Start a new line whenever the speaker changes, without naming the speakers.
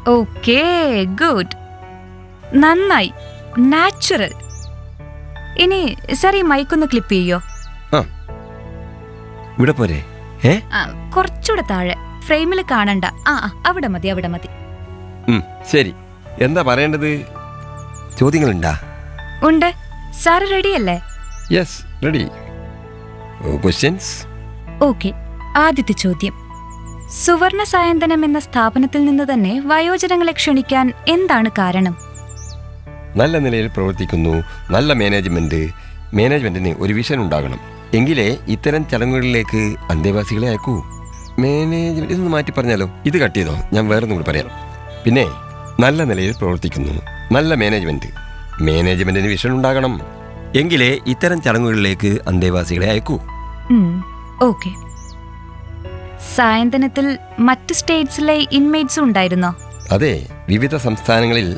okay good നന്നായി natural ഇനി sir ഈ മൈക്കൊന്ന് ക്ലിപ്പ് ചെയ്യോ
ആ ഇവിടെ പോരെ ഏ
ആ, കുറച്ചുകൂടെ താഴെ ഫ്രെയിമിൽ കാണണ്ട ആ ആ, അവിടെ മതി അവിടെ മതി
ഉം, ശരി എന്താ പറയേണ്ടത് ചോദ്യങ്ങളുണ്ടാ
ഉണ്ട് സാറ് റെഡിയല്ലേ
യെസ് റെഡി ക്വസ്റ്റ്യൻസ്
ഓക്കെ ആദ്യത്തെ ചോദ്യം സുവർണ സായന്തനം എന്ന സ്ഥാപനത്തിൽ നിന്ന് തന്നെ വയോജനങ്ങളെ ക്ഷണിക്കാൻ എന്താണ് കാരണം
നല്ല നിലയിൽ പ്രവർത്തിക്കുന്നു നല്ല മാനേജ്മെന്റ് മാനേജ്മെന്റിന് ഒരു വിഷൻ ഉണ്ടാകണം എങ്കിലേ ഇത്തരം ചടങ്ങുകളിലേക്ക് അന്തേവാസികളെ അയക്കൂ മാനേജ്മെന്റ് ഇതൊന്ന് മാറ്റി പറഞ്ഞാലോ ഇത് കട്ട് ചെയ്തോ ഞാൻ വേറൊന്നും കൂടി പറയാം പിന്നെ നല്ല നിലയിൽ പ്രവർത്തിക്കുന്നു നല്ല മാനേജ്മെന്റ് മാനേജ്മെന്റിന് വിഷൻ ഉണ്ടാകണം എങ്കിലേ ഇത്തരം ചടങ്ങുകളിലേക്ക് അന്തേവാസികളെ അയക്കൂ
ഓക്കെ സായന്തനത്തിൽ മറ്റ് സ്റ്റേറ്റ്സിലെ ഇൻമേറ്റ്സും ഉണ്ടായിരുന്നോ
അതെ വിവിധ സംസ്ഥാനങ്ങളിൽ